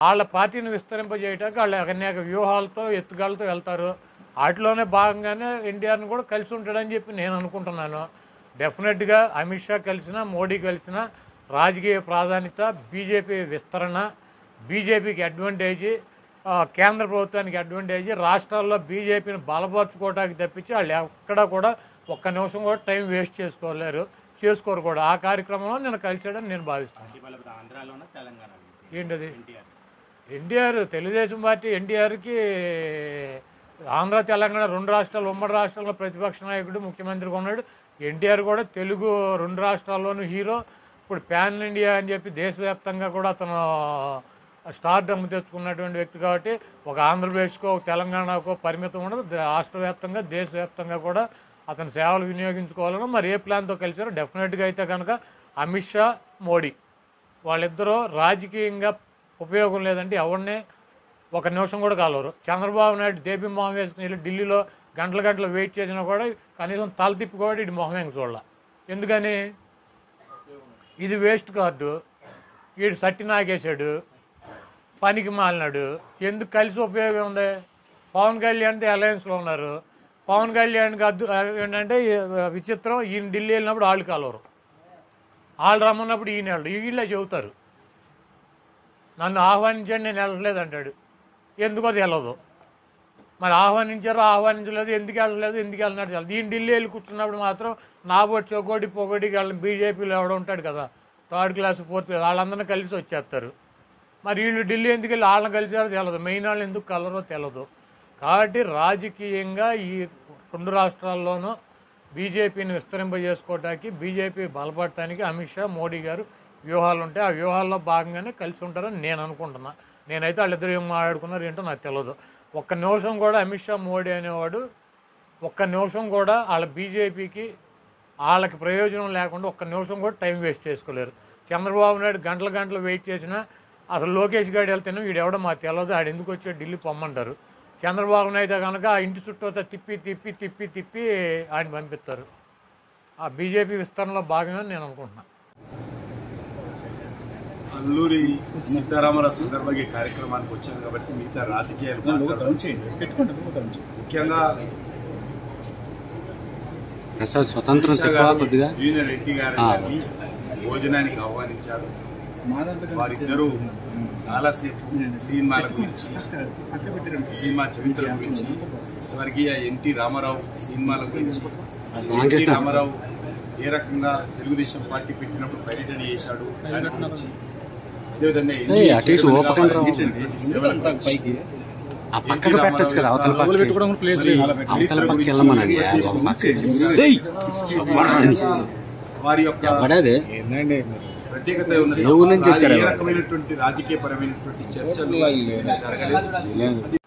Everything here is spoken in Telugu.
వాళ్ళ పార్టీని విస్తరింపజేయడానికి వాళ్ళు అనేక వ్యూహాలతో ఎత్తుగాలతో వెళ్తారు వాటిలోనే భాగంగానే ఎన్టీఆర్ని కూడా కలిసి ఉంటాడని చెప్పి నేను అనుకుంటున్నాను డెఫినెట్గా అమిత్ షా కలిసిన మోడీ కలిసిన రాజకీయ ప్రాధాన్యత బీజేపీ విస్తరణ బీజేపీకి అడ్వాంటేజ్ ఆ, కేంద్ర ప్రభుత్వానికి అడ్వాంటేజ్ రాష్ట్రాల్లో బీజేపీని బలపరచుకోవడానికి తప్పించి వాళ్ళు ఎక్కడా కూడా ఒక్క నిమిషం కూడా టైం వేస్ట్ చేసుకోలేరు చేసుకోరు కూడా ఆ కార్యక్రమంలో నేను కలిసాడని నేను భావిస్తాను ఇవాళ ఆంధ్రాలోనే తెలంగాణ ఏంటది ఎన్టీఆర్ ఎన్టీఆర్ తెలుగుదేశం పార్టీ ఎన్టీఆర్కి ఆంధ్ర తెలంగాణ రెండు రాష్ట్రాలు ఉమ్మడి రాష్ట్రాల్లో ప్రతిపక్ష నాయకుడు ముఖ్యమంత్రిగా ఉన్నాడు ఎన్టీఆర్ కూడా తెలుగు రెండు రాష్ట్రాల్లోనూ హీరో ఇప్పుడు ప్యాన్ ఇండియా అని చెప్పి దేశవ్యాప్తంగా కూడా అతను స్టార్ డమ్ తెచ్చుకున్నటువంటి వ్యక్తి కాబట్టి ఒక ఆంధ్రప్రదేశ్కో ఒక తెలంగాణకో పరిమితం ఉండదు ద- రాష్ట్ర వ్యాప్తంగా దేశవ్యాప్తంగా కూడా అతని సేవలు వినియోగించుకోవాలని మరి ఏ ప్లాన్తో కలిసారో డెఫినెట్గా అయితే కనుక అమిత్ షా మోడీ వాళ్ళిద్దరూ రాజకీయంగా ఉపయోగం లేదంటే ఎవరిని ఒక నిమిషం కూడా కాలవరు చంద్రబాబు నాయుడు దేబీ మొహం వేసుకుని వెళ్ళి ఢిల్లీలో గంటల గంటలు వెయిట్ చేసినా కూడా కనీసం తల తిప్పి కూడా ఇటు మొహం వెంక చూడాల ఎందుకని ఇది వేస్ట్ కార్డు వీడు సట్టి నాగేశాడు పనికి మాలినాడు ఎందుకు కలిసి ఉపయోగం ఉంది పవన్ కళ్యాణ్తో అలయన్స్లో ఉన్నారు పవన్ కళ్యాణ్కి అద్దు ఏంటంటే ఈ విచిత్రం ఈయన ఢిల్లీ వెళ్ళినప్పుడు వాళ్ళు కలవరు వాళ్ళు రమ్మన్నప్పుడు ఈయన వాళ్ళు వీళ్ళే చెబుతారు నన్ను ఆహ్వానించండి నేను వెళ్ళలేదు అంటాడు ఎందుకో తెలియదు మరి ఆహ్వానించారో ఆహ్వానించలేదు ఎందుకు వెళ్ళలేదు ఎందుకు వెళ్ళినట్టు తెలియదు ఈయన ఢిల్లీ వెళ్ళి కూర్చున్నప్పుడు మాత్రం నాబోటి చొకోటి పొగటికి వాళ్ళని బీజేపీలో ఎవడో ఉంటాడు కదా థర్డ్ క్లాస్ ఫోర్త్ క్లాస్ వాళ్ళందరినీ కలిసి వచ్చేస్తారు మరి వీళ్ళు ఢిల్లీ ఎందుకు వెళ్ళి వాళ్ళని కలిసారో తెలియదు మెయిన్ వాళ్ళు ఎందుకు కలరో తెలియదు కాబట్టి రాజకీయంగా ఈ రెండు రాష్ట్రాల్లోనూ బీజేపీని విస్తరింపజేసుకోవడానికి బీజేపీ బలపడటానికి అమిత్ షా మోడీ గారు వ్యూహాలు ఉంటాయి ఆ వ్యూహాల్లో భాగంగానే కలిసి ఉంటారని నేను అనుకుంటున్నా నేనైతే వాళ్ళిద్దరు ఏం మాట్లాడుకున్నారు ఏంటో నాకు తెలియదు ఒక్క నిమిషం కూడా అమిత్ షా మోడీ అనేవాడు ఒక్క నిమిషం కూడా వాళ్ళ బీజేపీకి వాళ్ళకి ప్రయోజనం లేకుండా ఒక్క నిమిషం కూడా టైం వేస్ట్ చేసుకోలేరు చంద్రబాబు నాయుడు గంటల గంటలు వెయిట్ చేసినా అసలు లోకేష్ గారు వెళ్తేనే వీడు ఎవడో మాకు తెలియదు ఆడు ఎందుకు వచ్చాడు ఢిల్లీ పొమ్మంటారు చంద్రబాబు నాయుడు కనుక ఆ ఇంటి చుట్టూ అంతా తిప్పి తిప్పి తిప్పి తిప్పి ఆయన పంపిస్తారు ఆ బీజేపీ విస్తరణలో భాగంగా నేను అనుకుంటున్నాను అల్లూరి సీతారామరావు సందర్భంగా ఈ కార్యక్రమానికి వచ్చాను కాబట్టి మిగతా రాజకీయాలు మాట్లాడాల్సి ముఖ్యంగా ప్రసాద్ స్వతంత్రం అమిత్ షా తక్కువ గారు, కొద్దిగా జూనియర్ రెడ్డి గారు ఆ. గారిని భోజనానికి ఆహ్వానించారు వారిద్దరూ చాలాసేపు సినిమాల గురించి సినిమా చరిత్ర గురించి స్వర్గీయ ఎన్టీ రామారావు సినిమాల గురించి ఎన్టీ రామకృష్ణ. రామారావు ఏ రకంగా తెలుగుదేశం పార్టీ పెట్టినప్పుడు పర్యటన చేశాడు దాని గురించి అదేవిధంగా ఎన్టీ ఏయ్, అటు ఇటు చైర్మన్గా ఓపకండి రా. వారు చేసినటువంటి సేవల గురించి ఆ పక్కకు పెట్టొచ్చు కదా అవతల పక్క మరి అవతల చరిత్ర పక్క గురించి వెళ్ళమనండి ఎక్కువసేపు ఒక పక్క చర్చించారు. ఏయ్! వారి యొక్క ఎవడదే ప్రత్యేకత ఉన్నది ఏ ఊరు నుంచి తప్ప వచ్చారు ఏ ఎవరు? రకమైనటువంటి రాజకీయ పరమైనటువంటి చర్చలు జరగలేదు